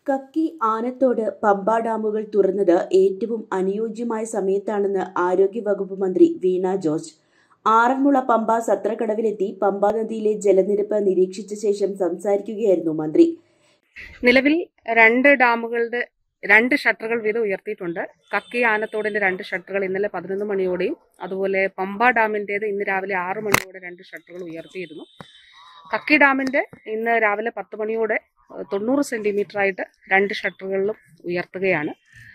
കക്കി ആനത്തോട് പമ്പ ഡാമുകൾ തുറന്നത് ഏറ്റവും അനുയോജ്യമായ സമയത്താണെന്ന് ആരോഗ്യവകുപ്പ് മന്ത്രി വീണ ജോർജ് ആറന്മുള പമ്പ സത്രക്കടവിലെത്തി പമ്പാ നദിയിലെ ജലനിരപ്പ് നിരീക്ഷിച്ച ശേഷം സംസാരിക്കുകയായിരുന്നു മന്ത്രി നിലവിൽ രണ്ട് ഡാമുകളുടെ രണ്ട് ഷട്ടറുകൾ വീതം ഉയർത്തിയിട്ടുണ്ട് കക്കി ആനത്തോടിന്റെ രണ്ട് ഷട്ടറുകൾ ഇന്നലെ പതിനൊന്ന് മണിയോടെയും അതുപോലെ പമ്പ ഡാമിന്റേത് ഇന്ന് രാവിലെ ആറ് മണിയോടെ രണ്ട് ഷട്ടറുകൾ ഉയർത്തിയിരുന്നു കക്കി ഡാമിന്റെ ഇന്ന് രാവിലെ പത്ത് മണിയോടെ ഏഹ്, തൊണ്ണൂറ് സെന്റിമീറ്റർ ആയിട്ട് രണ്ട് ഷട്ടറുകളിലും ഉയർത്തുകയാണ്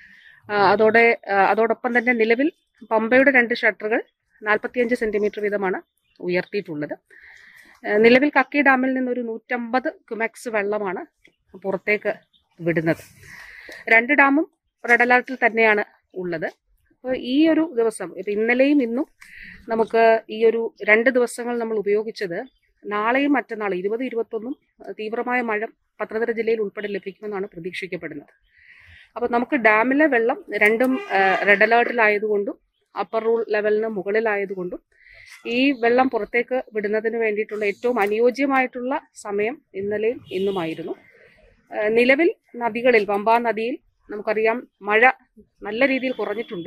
ആ, അതോടെ ആ, അതോടൊപ്പം തന്നെ നിലവിൽ പമ്പയുടെ രണ്ട് ഷട്ടറുകൾ നാൽപ്പത്തിയഞ്ച് സെന്റിമീറ്റർ വീതമാണ് ഉയർത്തിയിട്ടുള്ളത് ഏഹ്, നിലവിൽ കക്കി ഡാമിൽ നിന്നൊരു നൂറ്റമ്പത് ക്യുമെക്സ് വെള്ളമാണ് പുറത്തേക്ക് വിടുന്നത് രണ്ട് ഡാമും റെഡ് അലർട്ടിൽ തന്നെയാണ് ഉള്ളത് അപ്പോൾ ഈ ഒരു ദിവസം ഇപ്പം ഇന്നലെയും ഇന്നും നമുക്ക് ഈ ഒരു രണ്ട് ദിവസങ്ങൾ നമ്മൾ ഉപയോഗിച്ചത് നാളെയും മറ്റന്നാളും ഇരുപത് ഇരുപത്തൊന്നും അഹ് തീവ്രമായ മഴ പത്തനംതിട്ട ജില്ലയിൽ ഉൾപ്പെടെ ലഭിക്കുമെന്നാണ് പ്രതീക്ഷിക്കപ്പെടുന്നത് അപ്പോൾ നമുക്ക് ഡാമിലെ വെള്ളം രണ്ടും റെഡ് അലേർട്ടിലായതുകൊണ്ടും അപ്പർ റൂൾ ലെവലിന് മുകളിലായതുകൊണ്ടും ഈ വെള്ളം പുറത്തേക്ക് വിടുന്നതിന് വേണ്ടിയിട്ടുള്ള ഏറ്റവും അനുയോജ്യമായിട്ടുള്ള സമയം ഇന്നലെയും ഇന്നുമായിരുന്നു ഏഹ് നിലവിൽ നദികളിൽ പമ്പാ നദിയിൽ നമുക്കറിയാം മഴ നല്ല രീതിയിൽ കുറഞ്ഞിട്ടുണ്ട്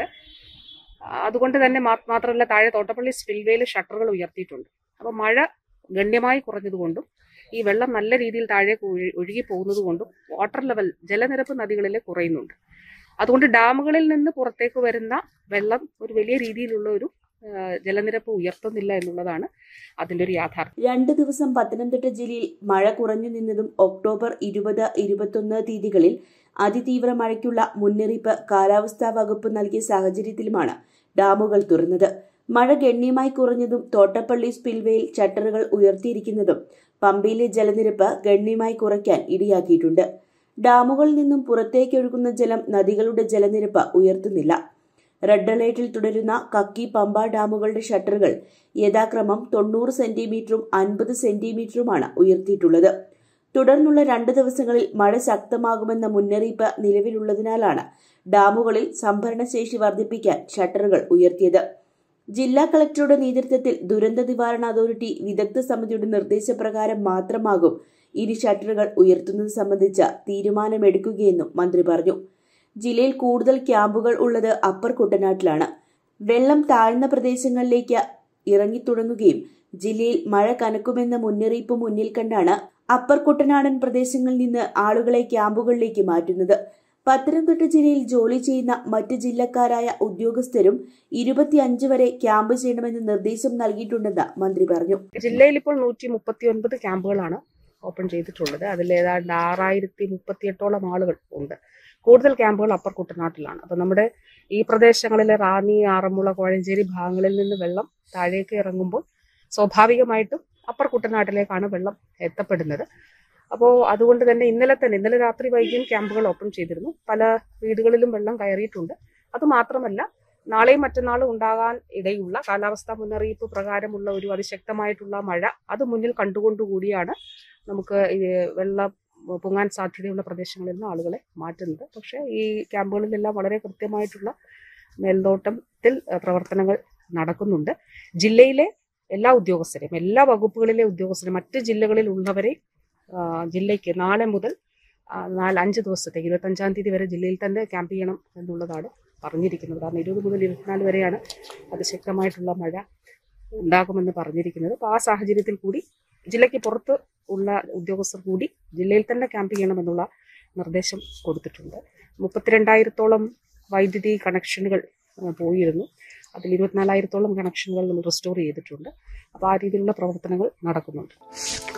ആ, അതുകൊണ്ട് തന്നെ മാ- മാത്രമല്ല താഴെ തോട്ടപ്പള്ളി സ്പിൽവേയിൽ ഷട്ടറുകൾ ഉയർത്തിയിട്ടുണ്ട് അപ്പോൾ മഴ ഗണ്യമായി കുറഞ്ഞതുകൊണ്ടും ഈ വെള്ളം നല്ല രീതിയിൽ താഴേക്ക് ഒഴു- ഒഴുകി പോകുന്നത് കൊണ്ടും വാട്ടർ ലെവൽ ജലനിരപ്പ് നദികളിൽ കുറയുന്നുണ്ട് അതുകൊണ്ട് ഡാമുകളിൽ നിന്ന് പുറത്തേക്ക് വരുന്ന വെള്ളം ഒരു വലിയ രീതിയിലുള്ള ഒരു ആ, ജലനിരപ്പ് ഉയർത്തുന്നില്ല എന്നുള്ളതാണ് അതിൻ്റെ ഒരു യാഥാർത്ഥ്യം രണ്ട് ദിവസം പത്തനംതിട്ട ജില്ലയിൽ മഴ കുറഞ്ഞു നിന്നതും ഒക്ടോബർ ഇരുപത് ഇരുപത്തൊന്ന് തീയതികളിൽ അതിതീവ്ര മഴയ്ക്കുള്ള മുന്നറിയിപ്പ് കാലാവസ്ഥാ വകുപ്പ് നൽകിയ സാഹചര്യത്തിലുമാണ് ഡാമുകൾ തുറന്നത് മഴ ഗണ്യമായി കുറഞ്ഞതും തോട്ടപ്പള്ളി സ്പിൽവേയിൽ ഷട്ടറുകൾ ഉയർത്തിയിരിക്കുന്നതും പമ്പയിലെ ജലനിരപ്പ് ഗണ്യമായി കുറയ്ക്കാൻ ഇടയാക്കിയിട്ടുണ്ട് ഡാമുകളിൽ നിന്നും പുറത്തേക്കൊഴുകുന്ന ജലം നദികളുടെ ജലനിരപ്പ് ഉയർത്തുന്നില്ല റെഡ് അലേർട്ടിൽ തുടരുന്ന കക്കി പമ്പ ഡാമുകളുടെ ഷട്ടറുകൾ യഥാക്രമം തൊണ്ണൂറ് സെന്റിമീറ്ററും അൻപത് സെന്റിമീറ്ററുമാണ് ഉയർത്തിയിട്ടുള്ളത് തുടർന്നുള്ള രണ്ട് ദിവസങ്ങളിൽ മഴ ശക്തമാകുമെന്ന മുന്നറിയിപ്പ് നിലവിലുള്ളതിനാലാണ് ഡാമുകളിൽ സംഭരണശേഷി വർദ്ധിപ്പിക്കാൻ ഷട്ടറുകൾ ഉയർത്തിയത് ജില്ലാ കളക്ടറുടെ നേതൃത്വത്തിൽ ദുരന്ത നിവാരണ അതോറിറ്റി വിദഗ്ധ സമിതിയുടെ നിർദ്ദേശപ്രകാരം മാത്രമാകും ഇനി ഷട്ടറുകൾ ഉയർത്തുന്നത് സംബന്ധിച്ച തീരുമാനമെടുക്കുകയെന്നും മന്ത്രി പറഞ്ഞു ജില്ലയിൽ കൂടുതൽ ക്യാമ്പുകൾ ഉള്ളത് അപ്പർ കുട്ടനാട്ടിലാണ് വെള്ളം താഴ്ന്ന പ്രദേശങ്ങളിലേക്ക് ഇറങ്ങിത്തുടങ്ങുകയും ജില്ലയിൽ മഴ കനക്കുമെന്ന മുന്നറിയിപ്പ് മുന്നിൽ കണ്ടാണ് അപ്പർ കുട്ടനാടൻ പ്രദേശങ്ങളിൽ നിന്ന് ആളുകളെ ക്യാമ്പുകളിലേക്ക് മാറ്റുന്നത് പത്തനംതിട്ട ജില്ലയിൽ ജോലി ചെയ്യുന്ന മറ്റ് ജില്ലക്കാരായ ഉദ്യോഗസ്ഥരും ഇരുപത്തിയഞ്ച് വരെ ക്യാമ്പ് ചെയ്യണമെന്ന് നിർദ്ദേശം നൽകിയിട്ടുണ്ടെന്ന് മന്ത്രി പറഞ്ഞു ജില്ലയിൽ ഇപ്പോൾ നൂറ്റി മുപ്പത്തി ഒൻപത് ക്യാമ്പുകളാണ് ഓപ്പൺ ചെയ്തിട്ടുള്ളത് അതിൽ ഏതാണ്ട് ആറായിരത്തി മുപ്പത്തിയെട്ടോളം ആളുകൾ ഉണ്ട് കൂടുതൽ ക്യാമ്പുകൾ അപ്പർ കുട്ടനാട്ടിലാണ് അപ്പം നമ്മുടെ ഈ പ്രദേശങ്ങളിലെ റാന്നി ആറന്മുള കോഴഞ്ചേരി ഭാഗങ്ങളിൽ നിന്ന് വെള്ളം താഴേക്ക് ഇറങ്ങുമ്പോൾ സ്വാഭാവികമായിട്ടും അപ്പർ കുട്ടനാട്ടിലേക്കാണ് വെള്ളം എത്തപ്പെടുന്നത് അപ്പോൾ അതുകൊണ്ട് തന്നെ ഇന്നലെ തന്നെ ഇന്നലെ രാത്രി വൈകിയും ക്യാമ്പുകൾ ഓപ്പൺ ചെയ്തിരുന്നു പല വീടുകളിലും വെള്ളം കയറിയിട്ടുണ്ട് അത് മാത്രമല്ല നാളെയും മറ്റന്നാളും ഉണ്ടാകാൻ ഇടയുള്ള കാലാവസ്ഥാ മുന്നറിയിപ്പ് പ്രകാരമുള്ള ഒരു അതിശക്തമായിട്ടുള്ള മഴ അത് മുന്നിൽ കണ്ടുകൊണ്ടുകൂടിയാണ് നമുക്ക് ഈ വെള്ളം പൊങ്ങാൻ സാധ്യതയുള്ള പ്രദേശങ്ങളിൽ നിന്ന് ആളുകളെ മാറ്റുന്നത് പക്ഷേ ഈ ക്യാമ്പുകളിലെല്ലാം വളരെ കൃത്യമായിട്ടുള്ള മേൽനോട്ടത്തിൽ അഹ്, പ്രവർത്തനങ്ങൾ നടക്കുന്നുണ്ട് ജില്ലയിലെ എല്ലാ ഉദ്യോഗസ്ഥരെയും എല്ലാ വകുപ്പുകളിലെ ഉദ്യോഗസ്ഥരും മറ്റ് ജില്ലകളിൽ ഉള്ളവരെ ആ, ജില്ലയ്ക്ക് നാളെ മുതൽ ആ, നാല് അഞ്ച് ദിവസത്തേക്ക് ഇരുപത്തഞ്ചാം തീയതി വരെ ജില്ലയിൽ തന്നെ ക്യാമ്പ് ചെയ്യണം എന്നുള്ളതാണ് പറഞ്ഞിരിക്കുന്നത് കാരണം ഇരുപത് മുതൽ ഇരുപത്തിനാല് വരെയാണ് അതിശക്തമായിട്ടുള്ള മഴ ഉണ്ടാകുമെന്ന് പറഞ്ഞിരിക്കുന്നത് അപ്പോൾ ആ സാഹചര്യത്തിൽ കൂടി ജില്ലയ്ക്ക് പുറത്ത് ഉള്ള ഉദ്യോഗസ്ഥർ കൂടി ജില്ലയിൽ തന്നെ ക്യാമ്പ് ചെയ്യണമെന്നുള്ള നിർദ്ദേശം കൊടുത്തിട്ടുണ്ട് മുപ്പത്തിരണ്ടായിരത്തോളം വൈദ്യുതി കണക്ഷനുകൾ ആ, പോയിരുന്നു അതിൽ ഇരുപത്തിനാലായിരത്തോളം കണക്ഷനുകൾ നമ്മൾ റെസ്റ്റോർ ചെയ്തിട്ടുണ്ട് അപ്പോൾ ആ രീതിയിലുള്ള പ്രവർത്തനങ്ങൾ നടക്കുന്നുണ്ട്